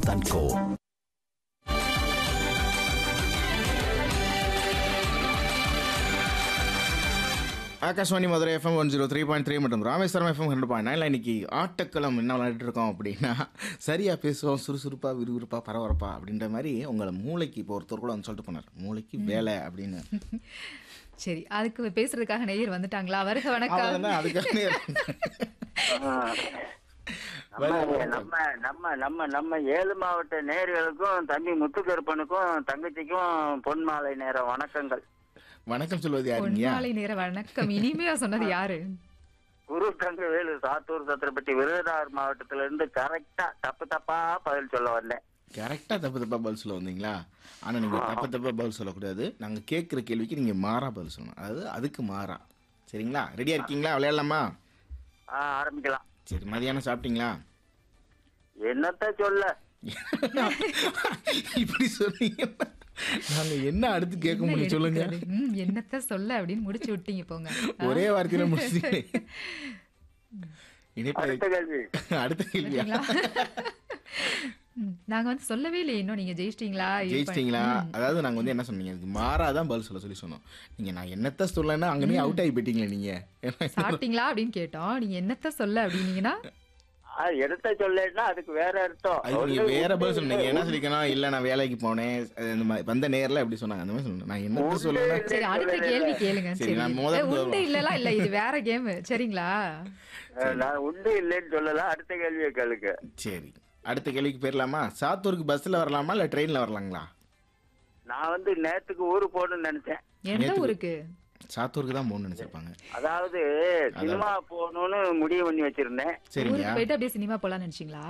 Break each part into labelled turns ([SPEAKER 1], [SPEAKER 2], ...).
[SPEAKER 1] தன்கோ
[SPEAKER 2] Akashvani Madurai FM one zero three point three மற்றும் Rameswaram FM hundred point நைன்ல இன்னைக்கு ஆட்டக்களம் என்ன விளையாடிட்டு இருக்கோம் அப்படின்னா சரியா பேசுவோம் சுறுசுறுப்பா விறுவிறுப்பா பரபரப்பா அப்படின்ற மாதிரி உங்களை மூளைக்கு இப்போ ஒருத்தர் கூட வந்து சொல்லிட்டு போனார் மூளைக்கு வேலை அப்படின்னு
[SPEAKER 3] சரி அதுக்கு பேசுறதுக்காக நேயர் வந்துட்டாங்களா வருக வணக்கம்
[SPEAKER 2] அவ்வளவுதான் அதுக்காக
[SPEAKER 4] நம்ம நம்ம நம்ம நம்ம நம்ம ஏழு மாவட்ட நேர்களுக்கும் தம்பி முத்துக்கருப்பனுக்கும் தங்கச்சிக்கும் பொன்மாலை நேர வணக்கங்கள்
[SPEAKER 2] வணக்கம் சொல்வது யாருங்கய்யா
[SPEAKER 3] பொன்மாலை நேர வணக்கம் இனிமையா சொன்னது யாரு
[SPEAKER 4] குரு தங்கவேலு சாத்தூர் சத்திரப்பட்டி விருதுநகர் மாவட்டத்துல இருந்து கரெக்டா தப்பு தப்பா பதில் சொல்ல வந்தேன்
[SPEAKER 2] கரெக்டா தப்பு தப்பா பதில் சொல்ல வந்தீங்களா ஆனா நீங்க தப்பு தப்பா பதில் சொல்லக்கூடாது நாங்க கேட்குற கேள்விக்கு நீங்க மாறா பதில் சொல்லணும் அதாவது அதுக்கு மாறா சரிங்களா ரெடியா இருக்கீங்களா விளையாடலாமா
[SPEAKER 4] ஆ, ஆரம்பிக்கலாம்
[SPEAKER 2] சரி மதியானம் சாப்பிட்டீங்களா
[SPEAKER 4] என்னத்த சொல்ல
[SPEAKER 2] இப்படி சொன்னீங்க நாங்க என்ன அடுத்து கேட்க
[SPEAKER 3] என்ன
[SPEAKER 2] முடியும் சொல்லுங்க
[SPEAKER 3] எடுத்துக்கிறது? ம், என்னத்த சொல்ல அப்படின்னு முடிச்சு விட்டீங்க போங்க
[SPEAKER 2] ஒரே வார்த்தையில முடிச்சு இணைப்பு
[SPEAKER 4] அடுத்த கேள்வி
[SPEAKER 2] அடுத்த கேள்வியா
[SPEAKER 3] பாத்தீங்களா? ம், நாங்க வந்து சொல்லவே இல்லையே இன்னும் நீங்க ஜெயிச்சிட்டீங்களா இது பண்ண-
[SPEAKER 2] ஜெயிச்சிட்டீங்களா அதாவது நாங்க வந்து என்ன சொன்னீங்க இதுக்கு மாறாதான் பதில் சொல்ல சொல்லி சொன்னோம் நீங்க நான் என்னத்த சொல்லனா அங்கேயே அவுட் ஆகி போயிட்டீங்களே நீங்க
[SPEAKER 3] சாப்பிட்டீங்களா அப்படின்னு கேட்டோம் நீங்க என்னத்த சொல்ல அப்படின்னீங்கன்னா
[SPEAKER 4] ஆ, எடுத்த சொல்லேன்னா அதுக்கு வேற அர்த்தம்
[SPEAKER 2] அது நீங்க
[SPEAKER 4] ஒண்ணு
[SPEAKER 2] வேற பதில்
[SPEAKER 4] உண்டு,
[SPEAKER 2] சொன்னீங்க என்ன சொல்லிக்கணும் இல்ல நான் வேலைக்கு போனேன் அது இந்த மாதிரி வந்த நேர்ல எப்படி சொன்னாங்க அந்த மாதிரி சொன்னேன் நான் என்னத்த
[SPEAKER 4] உண்டு,
[SPEAKER 2] சொல்லணும்
[SPEAKER 3] சரி அடுத்த கேள்வி கேளுங்க
[SPEAKER 2] சரி,
[SPEAKER 3] சரி
[SPEAKER 2] நான் முதல்ல
[SPEAKER 3] ஏ, உண்டு
[SPEAKER 2] வருவோம்.
[SPEAKER 3] இல்லலாம் இல்ல இது வேற கேம் சரிங்களா
[SPEAKER 4] அஹ், நான் உண்டு இல்லைன்னு சொல்லல அடுத்த கேள்வியை கேளுங்க
[SPEAKER 2] சரி அடுத்த கேள்விக்கு போயிடலாமா சாத்தூருக்கு பஸ்ல வரலாமா இல்ல ட்ரெயின்ல வரலாங்களா
[SPEAKER 4] நான் வந்து நேத்துக்கு ஊரு போகணும்னு நினைச்சேன்
[SPEAKER 3] எந்த
[SPEAKER 2] நேத்துக்கு-
[SPEAKER 3] ஊருக்கு
[SPEAKER 2] சாத்தூருக்கு தான் போகணும்னு நினைச்சிருப்பாங்க
[SPEAKER 4] அதாவது சினிமா போகணும்னு முடிவு பண்ணி வச்சிருந்தேன்
[SPEAKER 2] சரிங்க
[SPEAKER 3] ஊருக்கு போயிட்டு அப்படியே சினிமா போலாம்னு நினைச்சீங்களா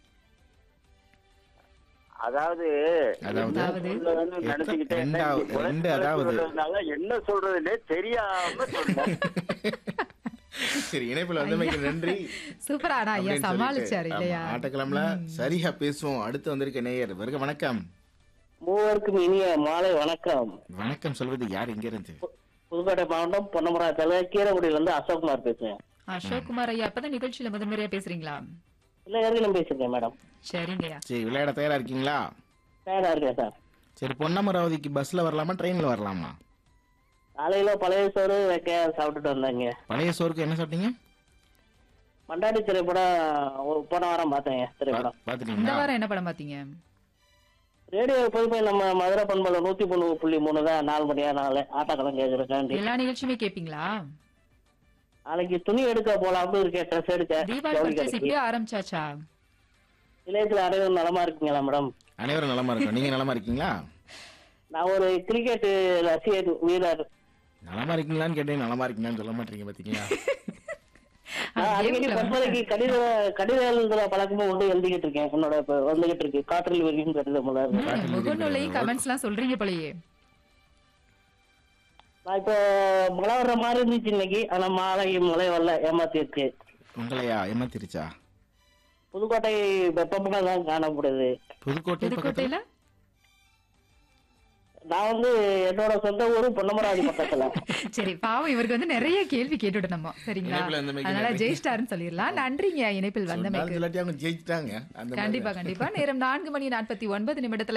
[SPEAKER 4] அதாவது
[SPEAKER 2] அதாவது
[SPEAKER 3] அதாவது
[SPEAKER 4] சொல்லணும்னு நினைச்சுக்கிட்டே இருந்தேன்.
[SPEAKER 2] ரெண்டாவது-
[SPEAKER 4] நீங்க
[SPEAKER 2] ரெண்டு
[SPEAKER 4] குழப்பி
[SPEAKER 2] அதாவது.
[SPEAKER 4] விடுறதுனால என்ன சொல்றதுன்னே தெரியாம சொன்னேன்
[SPEAKER 2] சரி இணைப்புல வந்தமைக்கு நன்றி
[SPEAKER 3] சூப்பரா ஆனா ஐயா
[SPEAKER 2] அப்படின்னு
[SPEAKER 3] சமாளிச்சாரு
[SPEAKER 2] சொல்லிட்டு,
[SPEAKER 3] இல்லையா
[SPEAKER 2] ஆமா, ஆட்டக்கிழமைல சரியா பேசுவோம் அடுத்து வந்திருக்க நேயர் வருக வணக்கம்
[SPEAKER 5] மூவருக்கும் இனிய மாலை வணக்கம்
[SPEAKER 2] வணக்கம் சொல்வது யார் இங்க இருந்து
[SPEAKER 5] புதுக்கோட்டை மாவட்டம் பொன்னமராத்தில் கீரங்குடியில இருந்து அசோக்குமார் பேசுறேன்
[SPEAKER 3] அசோக் குமார் ஐயா அப்பதான் நிகழ்ச்சியில முதல் முறையா பேசுறீங்களா
[SPEAKER 5] இல்ல ஏற்கனவே பேசிருக்கேன் மேடம்
[SPEAKER 3] சரிங்கய்யா
[SPEAKER 2] சரி விளையாட தயாரா இருக்கீங்களா
[SPEAKER 5] தயாரா இருக்கேன் சார்
[SPEAKER 2] சரி பொன்னமராவதிக்கு பஸ்ல வரலாமா ட்ரெயின்ல வரலாமா
[SPEAKER 5] காலையில பழைய சோறு வைக்க சாப்பிட்டுட்டு வந்தாங்க
[SPEAKER 2] பழைய சோறுக்கு என்ன சாப்பிட்டீங்க
[SPEAKER 5] மண்டாடி திரைப்படம் ஒரு- போன வாரம் பார்த்தேங்க திரைப்படம்
[SPEAKER 3] இந்த
[SPEAKER 2] பாத்துட்டீங்களா
[SPEAKER 3] வாரம் என்ன படம் பாத்தீங்க
[SPEAKER 5] ரேடியோ எப்போதுமே நம்ம மதுரை பண்பல நூத்தி மூணு புள்ளி மூணு தான் நாலு மணியா நாலு ஆட்டக்கலம் கேட்கறக்காண்டி
[SPEAKER 3] எல்லா நிகழ்ச்சியுமே கேப்பீங்களா
[SPEAKER 5] நாளைக்கு துணி எடுக்க போலாம்னு இருக்கேன் ட்ரெஸ் எடுக்க
[SPEAKER 3] தீபாவளி
[SPEAKER 5] ஜவுளி
[SPEAKER 3] பர்ச்சேஸ்
[SPEAKER 5] கடைக்கு.
[SPEAKER 3] இப்படியே ஆரம்பிச்சாச்சா
[SPEAKER 5] இளையத்துல அனைவரும் நலமா இருக்கீங்களா மேடம்
[SPEAKER 2] அனைவரும் நலமா இருக்கோம் நீங்க நலமா இருக்கீங்களா
[SPEAKER 5] நான் ஒரு கிரிக்கெட் ரசிகர் வீரர்
[SPEAKER 2] நலமா இருக்கீங்களான்னு கேட்டேன் நலமா இருக்கீங்களான்னு சொல்ல மாட்டீங்க பாத்தீங்களா
[SPEAKER 5] நான் அடிக்கடி
[SPEAKER 3] கேம்ல
[SPEAKER 5] பண்பலைக்கு கடித கடித எழுதுற பழக்கமும் உண்டு எழுதிக்கிட்டு இருக்கேன் என்னோட இப்ப வந்துகிட்டு இருக்கு காற்றில் வரைக்கும் கடிதம் மலர்
[SPEAKER 3] ம், முகநூலையும் கமெண்ட்ஸ் எல்லாம் சொல்றீங்க போலயே
[SPEAKER 5] நான் இப்போ மழை வர்ற மாதிரி இருந்துச்சு இன்னைக்கு ஆனா மாலை மழை வரல ஏமாத்திருக்கு
[SPEAKER 2] உங்களையா ஏமாத்திருச்சா
[SPEAKER 5] புதுக்கோட்டை வெப்பமா தான் காணப்படுது
[SPEAKER 2] புதுக்கோட்டை பக்கத்துல
[SPEAKER 3] புதுக்கோட்டையில
[SPEAKER 5] நான் வந்து என்னோட சொந்த ஊரு பொன்னமராவதி பக்கத்துல
[SPEAKER 3] சரி பாவம் இவருக்கு வந்து நிறைய கேள்வி கேட்டுட்டு நம்ம சரிங்களா
[SPEAKER 2] இணைப்புல வந்தமைக்கு
[SPEAKER 3] அதனால
[SPEAKER 2] நன்றி.
[SPEAKER 3] ஜெயிஸ்டார்னு சொல்லிடலாம் நன்றிங்க இணைப்பில் வந்தமைக்கு
[SPEAKER 2] சொல்லாத இல்லாட்டி அவங்க ஜெயிச்சிட்டாங்க அந்த மாதிரி
[SPEAKER 3] கண்டிப்பா கண்டிப்பா நேரம் நான்கு மணி நாற்பத்தி ஒன்பது நிமிடத்துல